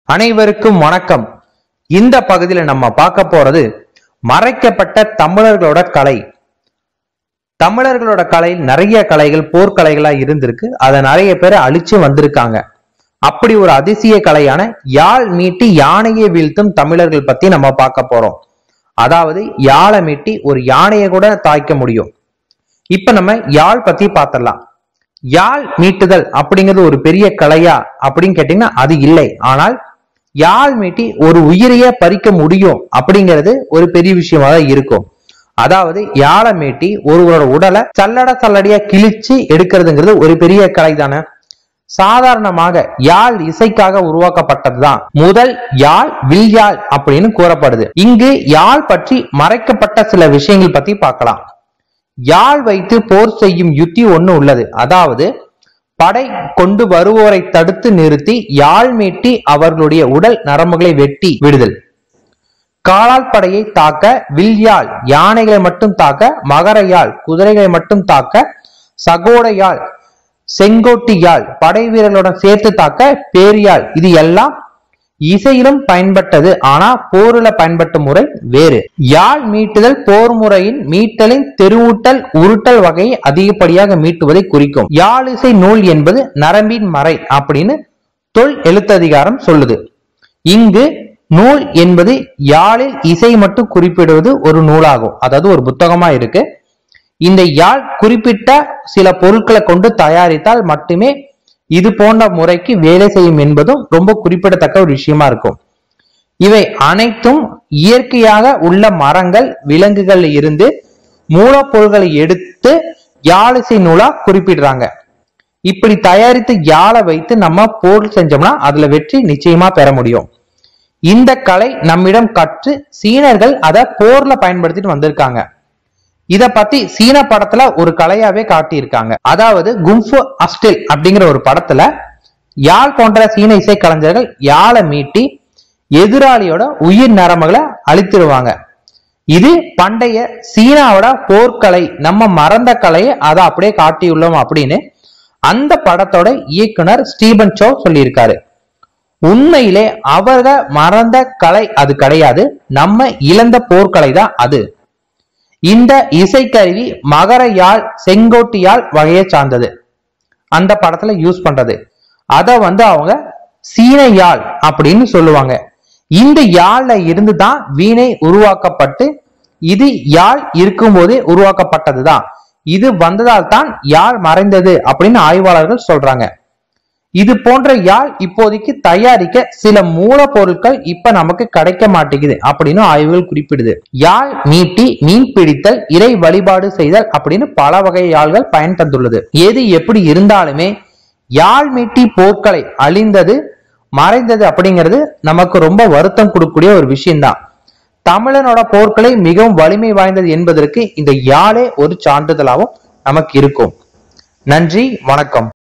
அனைவருக்கும் வணக்கம் இந்த பகுதியில நம்ம பார்க்க போறது மறைக்கப்பட்ட தமிழர்களோட கலை தமிழர்களோட கலையில் நிறைய கலைகள் போர்க்கலைகளா இருந்திருக்கு அதை நிறைய பேர் அழிச்சு வந்திருக்காங்க அப்படி ஒரு அதிசய கலையான யாழ் மீட்டி யானையை வீழ்த்தும் தமிழர்கள் பத்தி நம்ம பார்க்க போறோம் அதாவது யாழை மீட்டி ஒரு யானையை கூட தாய்க்க முடியும் இப்ப நம்ம யாழ் பத்தி பார்த்திடலாம் யாழ் மீட்டுதல் அப்படிங்கிறது ஒரு பெரிய கலையா அப்படின்னு கேட்டீங்கன்னா அது இல்லை ஆனால் யாழ் மீட்டி ஒரு உயிரையே பறிக்க முடியும் அப்படிங்கிறது ஒரு பெரிய விஷயமா தான் இருக்கும் அதாவது யாழை மீட்டி ஒருவரோட உடலை சல்லட சல்லடியா கிழிச்சு எடுக்கிறதுங்கிறது ஒரு பெரிய கலை தானே சாதாரணமாக யாழ் இசைக்காக உருவாக்கப்பட்டதுதான் முதல் யாழ் வில் யாழ் அப்படின்னு கூறப்படுது இங்கு யாழ் பற்றி மறைக்கப்பட்ட சில விஷயங்கள் பத்தி பார்க்கலாம் யாழ் வைத்து போர் செய்யும் யுத்தி ஒண்ணு உள்ளது அதாவது படை கொண்டு வருவோரை தடுத்து நிறுத்தி யாழ் மீட்டி அவர்களுடைய உடல் நரம்புகளை வெட்டி விடுதல் காலால் படையை தாக்க வில்யாழ் யானைகளை மட்டும் தாக்க மகர யாழ் குதிரைகளை மட்டும் தாக்க சகோட யாழ் செங்கோட்டி யாழ் படை வீரர்களுடன் சேர்த்து தாக்க பேரியாழ் இது எல்லாம் இசையிலும் பயன்பட்டது ஆனா போரில பயன்பட்ட முறை வேறு யாழ் மீட்டுதல் போர் முறையின் மீட்டலின் தெருவூட்டல் உருட்டல் வகையை அதிகப்படியாக மீட்டுவதை குறிக்கும் யாழ் இசை நூல் என்பது நரம்பின் மறை அப்படின்னு தொல் எழுத்ததிகாரம் சொல்லுது இங்கு நூல் என்பது யாழில் இசை மட்டும் குறிப்பிடுவது ஒரு நூலாகும் அதாவது ஒரு புத்தகமா இருக்கு இந்த யாழ் குறிப்பிட்ட சில பொருட்களை கொண்டு தயாரித்தால் மட்டுமே இது போன்ற முறைக்கு வேலை செய்யும் என்பதும் ரொம்ப குறிப்பிடத்தக்க ஒரு விஷயமா இருக்கும் இவை அனைத்தும் இயற்கையாக உள்ள மரங்கள் விலங்குகள் இருந்து மூலப்பொருட்களை எடுத்து யாழிசை நூலா குறிப்பிடுறாங்க இப்படி தயாரித்த யாழை வைத்து நம்ம போர் செஞ்சோம்னா அதுல வெற்றி நிச்சயமா பெற முடியும் இந்த கலை நம்மிடம் கற்று சீனர்கள் அதை போர்ல பயன்படுத்திட்டு வந்திருக்காங்க இத பத்தி சீன படத்துல ஒரு கலையாவே காட்டியிருக்காங்க அதாவது கும்ஃபு அஸ்டில் அப்படிங்கிற ஒரு படத்துல யாழ் போன்ற சீன இசை கலைஞர்கள் யாழை மீட்டி எதிராளியோட உயிர் நரம்புகளை அழித்திடுவாங்க இது பண்டைய சீனாவோட போர்க்கலை நம்ம மறந்த கலையை அதை அப்படியே காட்டியுள்ளோம் அப்படின்னு அந்த படத்தோட இயக்குனர் ஸ்டீபன் சோ சொல்லியிருக்காரு உண்மையிலே அவர்கள் மறந்த கலை அது கிடையாது நம்ம இழந்த போர்க்கலை தான் அது இந்த இசைக்கருவி மகர யாழ் செங்கோட்டு யாழ் வகையை சார்ந்தது அந்த படத்துல யூஸ் பண்றது அத வந்து அவங்க சீன யாழ் அப்படின்னு சொல்லுவாங்க இந்த யாழ்ல இருந்து தான் வீணை உருவாக்கப்பட்டு இது யாழ் இருக்கும்போதே உருவாக்கப்பட்டதுதான் இது வந்ததால் தான் யாழ் மறைந்தது அப்படின்னு ஆய்வாளர்கள் சொல்றாங்க இது போன்ற யாழ் இப்போதைக்கு தயாரிக்க சில மூலப்பொருட்கள் இப்ப நமக்கு கிடைக்க மாட்டேங்குது அப்படின்னு ஆய்வுகள் குறிப்பிடுது யாழ் மீட்டி மீன் பிடித்தல் இறை வழிபாடு செய்தல் அப்படின்னு பல வகை யாழ்கள் பயன் தந்துள்ளது எது எப்படி இருந்தாலுமே யாழ் மீட்டி போர்க்களை அழிந்தது மறைந்தது அப்படிங்கிறது நமக்கு ரொம்ப வருத்தம் கொடுக்கக்கூடிய ஒரு விஷயம்தான் தமிழனோட போர்க்களை மிகவும் வலிமை வாய்ந்தது என்பதற்கு இந்த யாழே ஒரு சான்றிதழாகவும் நமக்கு இருக்கும் நன்றி வணக்கம்